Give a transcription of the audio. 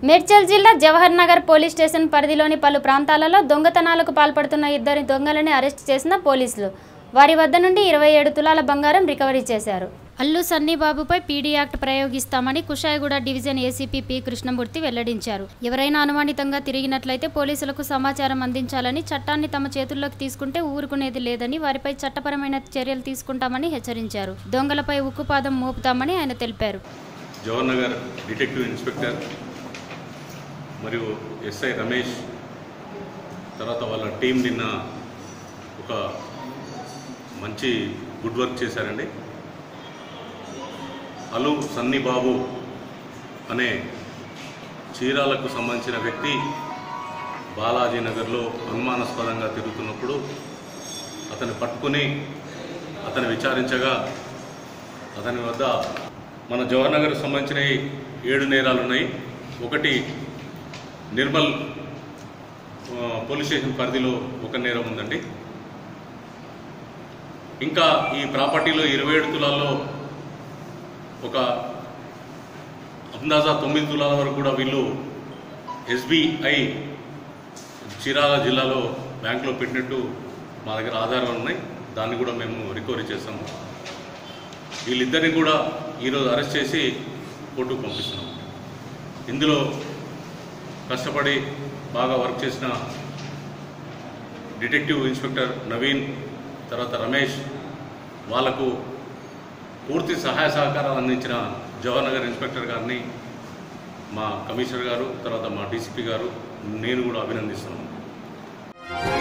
మేడ్చల్ జిల్లా Jawahar Nagar police station పరిధిలోని పలు ప్రాంతాలలో దొంగతనాలకు పాల్పడుతున్న ఇద్దరి దొంగలని అరెస్ట్ చేసిన పోలీసులు వారి వద్ద నుండి ఇరవై ఏడు తులాల బంగారం రికవరీ చేశారు అల్లు సన్నీబాబుపై పీడీ యాక్ట్ ప్రయోగిస్తామని Kushaiguda division ACP P Krishnamurthy వెల్లడించారు ఎవరైనా అనుమానితంగా తిరిగినట్లయితే పోలీసులకు సమాచారం అందించాలని చట్టాన్ని తమ చేతుల్లోకి తీసుకుంటే ఊరుకునేది లేదని వారిపై చట్టపరమైన చర్యలు తీసుకుంటామని హెచ్చరించారు దొంగలపై ఉక్కుపాదం మోపుతామని ఆయన తెలిపారు జవహర్ నగర్ డిటెక్టివ్ ఇన్స్పెక్టర్ మరియు ఎస్ఐ రమేష్ తర్వాత వాళ్ళ టీం నిన్న ఒక మంచి గుడ్ వర్క్ చేశారండి అలు సన్నీ బాబు అనే చీరాలకు సంబంధించిన వ్యక్తి బాలాజీ నగర్లో అనుమానాస్పదంగా తిరుగుతున్నప్పుడు అతన్ని పట్టుకుని అతను విచారించగా అతని వద్ద మన జవహర్ నగర్కి సంబంధించిన ఏడు నేరాలు ఉన్నాయి ఒకటి నిర్మల్ ఆ, పోలీస్ స్టేషన్ పరిధిలో ఒక నేరం ఉందండి ఇంకా ఈ ప్రాపర్టీలో ఇరవై ఏడు తులాల్లో ఒక అందాజా తొమ్మిది తులాల వరకు కూడా వీళ్ళు ఎస్బీఐ చీరాల జిల్లాలో బ్యాంకులో పెట్టినట్టు మా దగ్గర ఆధారాలు ఉన్నాయి దాన్ని కూడా మేము రికవరీ చేస్తాము వీళ్ళిద్దరిని కూడా ఈరోజు అరెస్ట్ చేసి కోర్టుకు పంపిస్తున్నాం ఇందులో కష్టపడి బాగా వర్క్ చేసిన డిటెక్టివ్ ఇన్స్పెక్టర్ నవీన్ తర్వాత రమేష్ వాళ్లకు పూర్తి సహాయ సహకారాలు అందించిన జవహర్ నగర్ ఇన్స్పెక్టర్ గారిని మా కమిషనర్ గారు తర్వాత మా డీసీపీ గారు నేను కూడా అభినందిస్తున్నాను